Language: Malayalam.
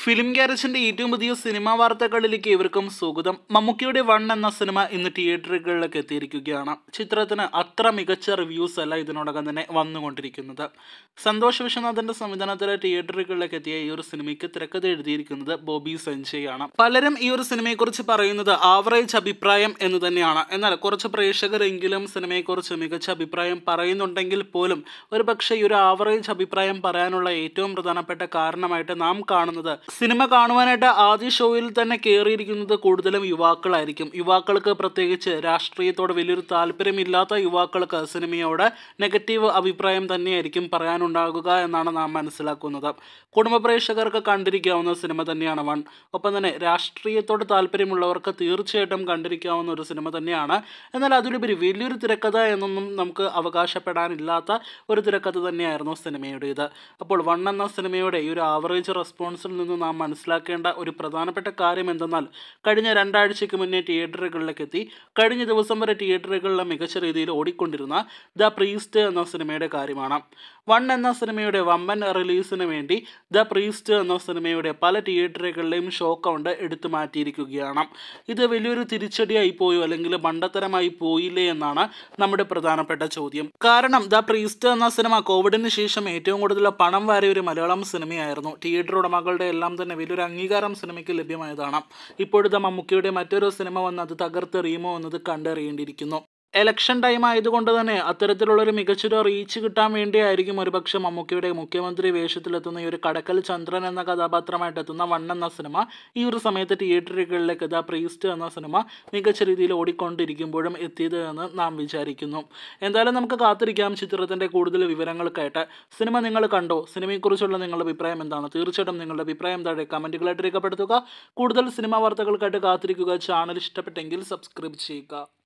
ഫിലിം ഗ്യാരേജിന്റെ ഏറ്റവും പുതിയ സിനിമാ വാർത്തകളിലേക്ക് ഇവർക്കും സ്വാഗതം മമ്മൂക്കിയുടെ വൺ എന്ന സിനിമ ഇന്ന് തിയേറ്ററുകളിലേക്ക് എത്തിയിരിക്കുകയാണ് ചിത്രത്തിന് അത്ര മികച്ച റിവ്യൂസ് അല്ല ഇതിനോടകം തന്നെ വന്നുകൊണ്ടിരിക്കുന്നത് സന്തോഷ് വിശ്വനാഥന്റെ സംവിധാനത്തിലെ തിയേറ്ററുകളിലേക്ക് എത്തിയ ഈ ഒരു സിനിമയ്ക്ക് തിരക്കഥ എഴുതിയിരിക്കുന്നത് ബോബി സഞ്ജയ് ആണ് പലരും ഈ ഒരു സിനിമയെക്കുറിച്ച് പറയുന്നത് ആവറേജ് അഭിപ്രായം എന്ന് തന്നെയാണ് എന്നാൽ കുറച്ച് പ്രേക്ഷകരെങ്കിലും സിനിമയെക്കുറിച്ച് മികച്ച അഭിപ്രായം പറയുന്നുണ്ടെങ്കിൽ പോലും ഒരു പക്ഷേ ഈ ഒരു ആവറേജ് അഭിപ്രായം പറയാനുള്ള ഏറ്റവും പ്രധാനപ്പെട്ട കാരണമായിട്ട് നാം കാണുന്നത് സിനിമ കാണുവാനായിട്ട് ആദ്യ ഷോയിൽ തന്നെ കയറിയിരിക്കുന്നത് കൂടുതലും യുവാക്കളായിരിക്കും യുവാക്കൾക്ക് പ്രത്യേകിച്ച് രാഷ്ട്രീയത്തോട് വലിയൊരു താല്പര്യമില്ലാത്ത യുവാക്കൾക്ക് സിനിമയോട് നെഗറ്റീവ് അഭിപ്രായം തന്നെയായിരിക്കും പറയാനുണ്ടാകുക എന്നാണ് നാം മനസ്സിലാക്കുന്നത് കുടുംബ പ്രേക്ഷകർക്ക് കണ്ടിരിക്കാവുന്ന സിനിമ തന്നെയാണ് വൺ ഒപ്പം തന്നെ രാഷ്ട്രീയത്തോട് താല്പര്യമുള്ളവർക്ക് തീർച്ചയായിട്ടും കണ്ടിരിക്കാവുന്ന ഒരു സിനിമ തന്നെയാണ് എന്നാൽ അതിലുപരി വലിയൊരു തിരക്കഥ എന്നൊന്നും നമുക്ക് അവകാശപ്പെടാനില്ലാത്ത ഒരു തിരക്കഥ തന്നെയായിരുന്നു സിനിമയുടേത് അപ്പോൾ വൺ എന്ന സിനിമയുടെ ഈ ഒരു ആവറേജ് റെസ്പോൺസിൽ നിന്ന് നാം മനസ്സിലാക്കേണ്ട ഒരു പ്രധാനപ്പെട്ട കാര്യം എന്തെന്നാൽ കഴിഞ്ഞ രണ്ടാഴ്ചയ്ക്ക് മുന്നേ തിയേറ്ററുകളിലേക്ക് എത്തി കഴിഞ്ഞ ദിവസം വരെ തിയേറ്ററുകളിലെ മികച്ച രീതിയിൽ ഓടിക്കൊണ്ടിരുന്ന ദ പ്രീസ്റ്റ് എന്ന സിനിമയുടെ കാര്യമാണ് വൺ എന്ന സിനിമയുടെ വമ്പൻ റിലീസിന് വേണ്ടി ദ പ്രീസ്റ്റ് എന്ന സിനിമയുടെ പല തിയേറ്ററുകളിലെയും ഷോ കൗണ്ട് എടുത്തു മാറ്റിയിരിക്കുകയാണ് ഇത് വലിയൊരു തിരിച്ചടിയായി പോയോ അല്ലെങ്കിൽ മണ്ടത്തരമായി പോയില്ലേ എന്നാണ് നമ്മുടെ പ്രധാനപ്പെട്ട ചോദ്യം കാരണം ദ പ്രീസ്റ്റ് എന്ന സിനിമ കോവിഡിന് ശേഷം ഏറ്റവും കൂടുതൽ പണം വാരിയ ഒരു മലയാളം സിനിമയായിരുന്നു തിയേറ്റർ ഉടമകളുടെ എല്ലാം തന്നെ വലിയൊരു അംഗീകാരം സിനിമയ്ക്ക് ലഭ്യമായതാണ് ഇപ്പോഴത്തെ മമ്മൂക്കിയുടെ മറ്റൊരു സിനിമ വന്ന് അത് തകർത്തെറിയുമോ എന്നത് കണ്ടറിയേണ്ടിയിരിക്കുന്നു എലക്ഷൻ ടൈം ആയതുകൊണ്ട് തന്നെ അത്തരത്തിലുള്ളൊരു മികച്ചൊരു റീച്ച് കിട്ടാൻ വേണ്ടിയായിരിക്കും ഒരുപക്ഷെ മമ്മൂക്കിയുടെ മുഖ്യമന്ത്രി വേഷത്തിലെത്തുന്ന ഈ ഒരു കടക്കൽ ചന്ദ്രൻ എന്ന കഥാപാത്രമായിട്ട് എത്തുന്ന വൺ എന്ന സിനിമ ഈ ഒരു സമയത്ത് തിയേറ്ററുകളിലേക്ക് ദ പ്രീസ്റ്റ് എന്ന സിനിമ മികച്ച രീതിയിൽ ഓടിക്കൊണ്ടിരിക്കുമ്പോഴും എത്തിയത് എന്ന് നാം വിചാരിക്കുന്നു എന്തായാലും നമുക്ക് കാത്തിരിക്കാം ചിത്രത്തിൻ്റെ കൂടുതൽ വിവരങ്ങൾക്കായിട്ട് സിനിമ നിങ്ങൾ കണ്ടോ സിനിമയെക്കുറിച്ചുള്ള നിങ്ങളുടെ അഭിപ്രായം എന്താണ് തീർച്ചയായിട്ടും നിങ്ങളുടെ അഭിപ്രായം താഴെ കമൻറ്റുകളായിട്ട് രേഖപ്പെടുത്തുക കൂടുതൽ സിനിമാ വാർത്തകൾക്കായിട്ട് കാത്തിരിക്കുക ചാനൽ ഇഷ്ടപ്പെട്ടെങ്കിൽ സബ്സ്ക്രൈബ് ചെയ്യുക